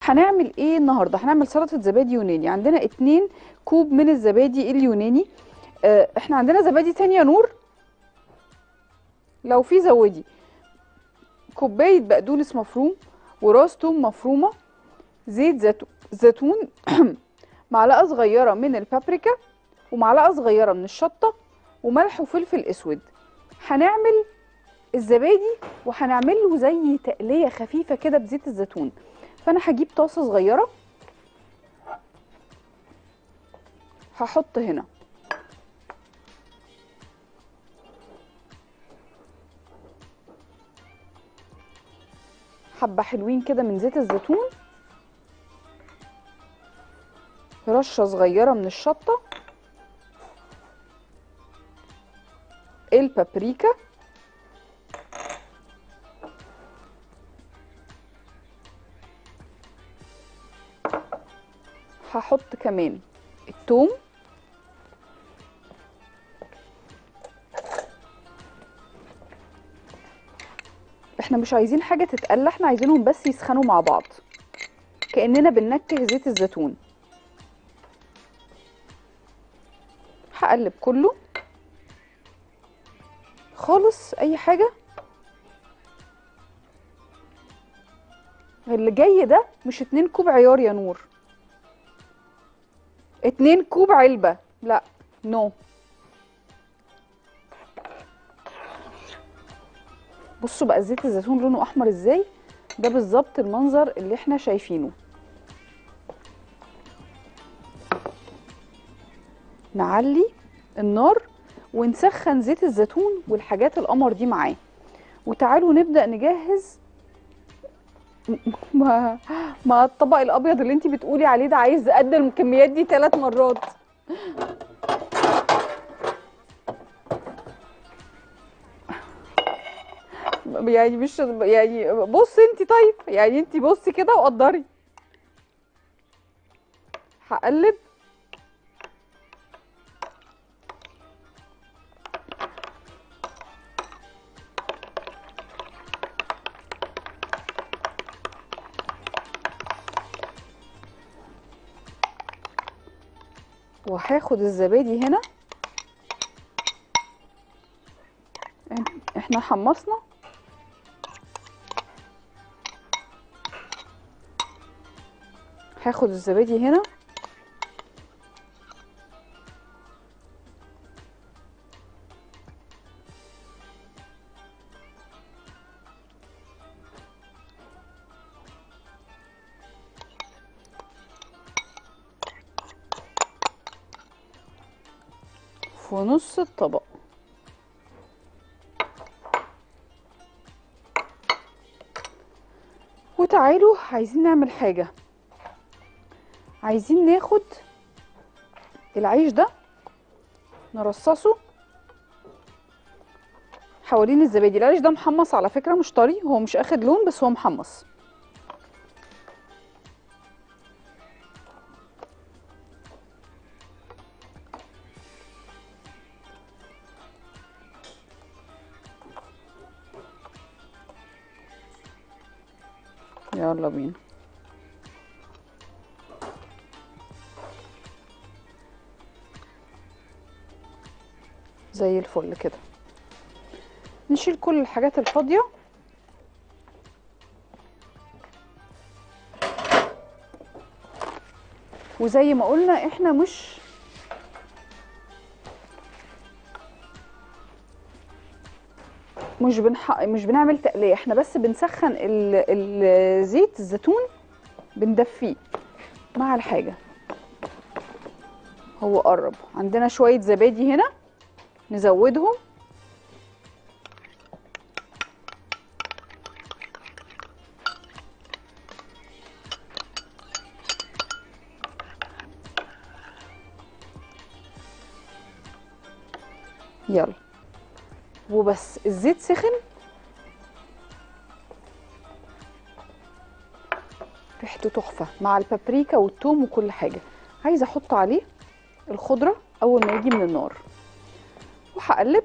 هنعمل ايه النهارده هنعمل سلطه زبادي يوناني عندنا اتنين كوب من الزبادي اليوناني آه، احنا عندنا زبادي تانية يا نور لو في زودي كوبايه بقدونس مفروم وراس توم مفرومه زيت زيتون زيتون معلقه صغيره من البابريكا ومعلقه صغيره من الشطه وملح وفلفل اسود هنعمل الزبادي وهنعمل له زي تقليه خفيفه كده بزيت الزيتون فانا هجيب طاسه صغيره هحط هنا حبه حلوين كده من زيت الزيتون رشه صغيره من الشطه البابريكا هحط كمان الثوم احنا مش عايزين حاجه تتقلى احنا عايزينهم بس يسخنوا مع بعض كاننا بننكه زيت الزيتون هقلب كله خالص اي حاجه اللي جاي ده مش اتنين كوب عيار يا نور اتنين كوب علبة لا نو بصوا بقى زيت الزيتون لونه احمر ازاي ده بالظبط المنظر اللي احنا شايفينه نعلي النار ونسخن زيت الزيتون والحاجات القمر دي معاه وتعالوا نبدأ نجهز ما ما الطبق الابيض اللي انت بتقولي عليه ده عايز قد الكميات دي ثلاث مرات يعني مش يعني بصي انت طيب يعني انت بصي كده وقدري هقلب وهاخد الزبادي هنا احنا حمصنا هاخد الزبادي هنا في نص الطبق وتعالوا عايزين نعمل حاجة عايزين ناخد العيش ده نرصصه حوالين الزبادي العيش ده محمص على فكرة مش طري هو مش اخد لون بس هو محمص يلا بينا زي الفل كده نشيل كل الحاجات الفاضية وزي ما قلنا احنا مش مش بنح... مش بنعمل تقليه احنا بس بنسخن ال... الزيت الزيتون بندفيه مع الحاجه هو قرب عندنا شويه زبادي هنا نزودهم يلا وبس الزيت سخن ريحته تحفه مع البابريكا والثوم وكل حاجه عايزه احط عليه الخضره اول ما يجي من النار وهقلب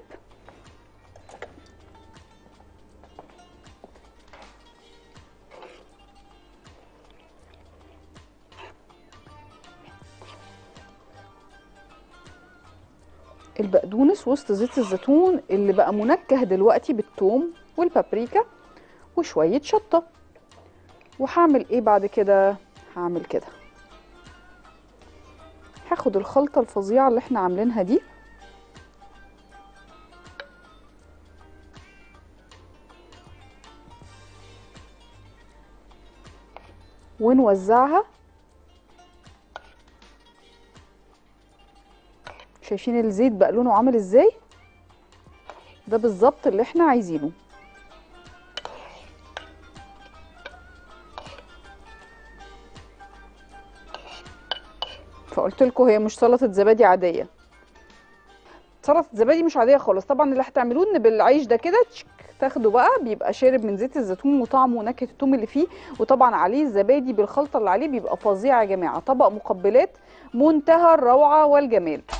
البقدونس وسط زيت الزيتون اللي بقى منكه دلوقتي بالثوم والبابريكا وشوية شطة وهعمل ايه بعد كده هعمل كده هاخد الخلطة الفظيعة اللي احنا عاملينها دي ونوزعها شايفين الزيت بقى لونه عامل ازاي ده بالظبط اللي احنا عايزينه فقلت لكم هي مش سلطه زبادي عاديه سلطه زبادي مش عاديه خالص طبعا اللي هتعملوه ان بالعيش ده كده تشك تاخده بقى بيبقى شارب من زيت الزيتون وطعمه ونكهه الثوم اللي فيه وطبعا عليه الزبادي بالخلطه اللي عليه بيبقى فظيع يا جماعه طبق مقبلات منتهى الروعه والجمال